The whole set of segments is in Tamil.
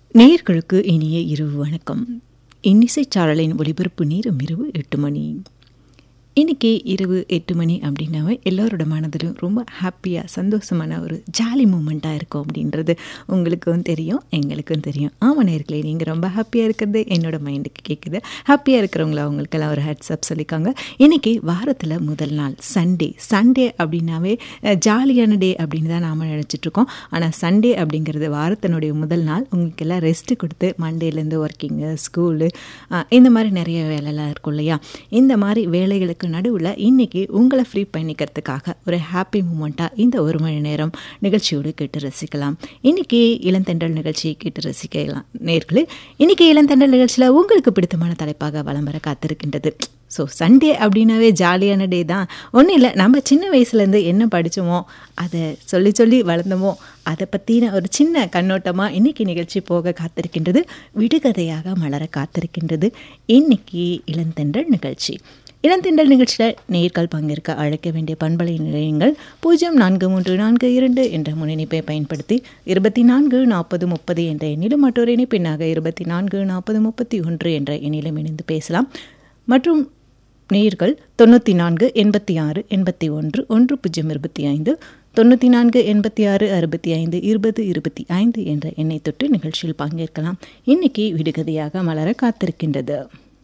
நேயர்களுக்கு இனிய இரவு வணக்கம் இன்னிசைச் சாரலின் ஒலிபரப்பு நேரம் இரவு எட்டு மணி இன்றைக்கி இரவு எட்டு மணி அப்படின்னாவே எல்லோரோட மனதிலும் ரொம்ப ஹாப்பியாக சந்தோஷமான ஒரு ஜாலி மூமெண்ட்டாக இருக்கும் அப்படின்றது உங்களுக்கும் தெரியும் எங்களுக்கும் தெரியும் ஆமாம் நேர்களே நீங்கள் ரொம்ப ஹாப்பியாக இருக்கிறது என்னோட மைண்டுக்கு கேட்குது ஹாப்பியாக இருக்கிறவங்கள அவங்களுக்கெல்லாம் ஒரு ஹெட்ஸ்அப் சொல்லிக்காங்க இன்றைக்கி வாரத்தில் முதல் நாள் சண்டே சண்டே அப்படின்னாவே அஹ், ஜாலியான டே அப்படின்னு தான் நாம் நினச்சிட்ருக்கோம் ஆனால் சண்டே அப்படிங்கிறது வாரத்தினுடைய முதல் நாள் உங்களுக்கெல்லாம் ரெஸ்ட்டு கொடுத்து மண்டேலேருந்து ஒர்க்கிங்கு ஸ்கூலு இந்த மாதிரி நிறைய வேலைலாம் இருக்கும் இல்லையா இந்த மாதிரி வேலைகளுக்கு நடுவில் இன்றைக்கி உங்களை ஃப்ரீ பண்ணிக்கிறதுக்காக ஒரு ஹாப்பி மூமெண்ட்டாக இந்த ஒரு மணி நேரம் நிகழ்ச்சியோடு கேட்டு ரசிக்கலாம் இன்றைக்கி இளந்தெண்டல் நிகழ்ச்சியை கேட்டு ரசிக்கலாம் நேர்களே இன்றைக்கி இளந்தெண்டல் நிகழ்ச்சியில் உங்களுக்கு பிடித்தமான தலைப்பாக வலம் வர காத்திருக்கின்றது ஸோ சண்டே அப்படின்னாவே ஜாலியான டே தான் ஒன்றும் இல்லை நம்ம சின்ன வயசுலேருந்து என்ன படித்தோமோ அதை சொல்லி சொல்லி வளர்ந்தோமோ அதை பற்றின ஒரு சின்ன கண்ணோட்டமாக இன்றைக்கி நிகழ்ச்சி போக காத்திருக்கின்றது விடுகதையாக மலர காத்திருக்கின்றது இன்னைக்கு இளந்தெண்டல் நிகழ்ச்சி இளந்தெண்டல் நிகழ்ச்சியில் நேர்கள் பங்கேற்க அழைக்க வேண்டிய பண்பலை நிலையங்கள் பூஜ்ஜியம் நான்கு மூன்று நான்கு இரண்டு என்ற முன்னிணைப்பை பயன்படுத்தி இருபத்தி நான்கு நாற்பது முப்பது என்ற எண்ணிலும் மற்றொரு இணைப்பினாக இருபத்தி நான்கு நாற்பது முப்பத்தி ஒன்று என்ற எண்ணிலும் இணைந்து பேசலாம் மற்றும் நேயர்கள் தொண்ணூற்றி நான்கு எண்பத்தி ஆறு எண்பத்தி ஒன்று ஒன்று பூஜ்ஜியம் இருபத்தி ஐந்து தொண்ணூற்றி நான்கு எண்பத்தி ஆறு அறுபத்தி ஐந்து இருபது இருபத்தி ஐந்து என்ற எண்ணை தொட்டு நிகழ்ச்சியில் பங்கேற்கலாம் இன்னைக்கு விடுகதையாக மலர காத்திருக்கின்றது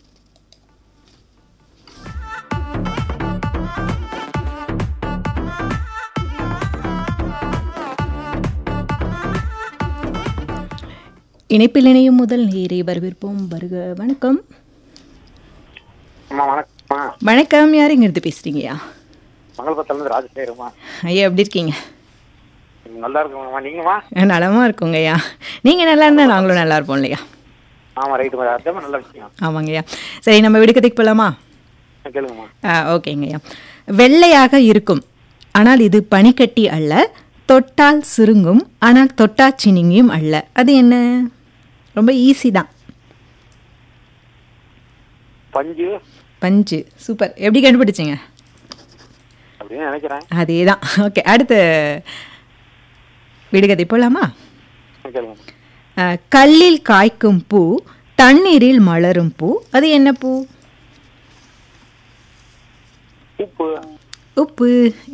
இணைப்பில் இணையும் முதல் நேரை வரவேற்போம் வருக வணக்கம் அம்மா வணக்கம்மா வணக்கம் யார் இங்கிருந்து பேசுறீங்கய்யா மங்களபுரத்துலேருந்து ராஜசேகரம்மா ஐயா எப்படி இருக்கீங்க நல்லா இருக்குங்கம்மா நீங்கம்மா நலமா இருக்கோங்கய்யா நீங்கள் நல்லா இருந்தால் நாங்களும் நல்லா இருப்போம் இல்லையா ஆமாம் ரைட்டு அதுதான் நல்ல விஷயம் ஆமாங்கய்யா சரி நம்ம விடுக்கதைக்கு போகலாமா ஆ, கேளுங்கம்மா ஆ ஓகேங்கய்யா வெள்ளையாக இருக்கும் ஆனால் இது பனிக்கட்டி அல்ல தொட்டால் சுருங்கும் ஆனால் தொட்டா சினிங்கியும் அல்ல அது என்ன ரொம்ப ஈஸி தான் பஞ்சு பஞ்சு சூப்பர் எப்படி கண்டுபிடிச்சிங்க அப்படின்னு நினைக்கிறேன் அதே தான் ஓகே அடுத்து விடுகதை போகலாமா ஆ, கேளுங்கம்மா அஹ், கல்லில் காய்க்கும் பூ தண்ணீரில் மலரும் பூ அது என்ன பூ உப்பு உப்பு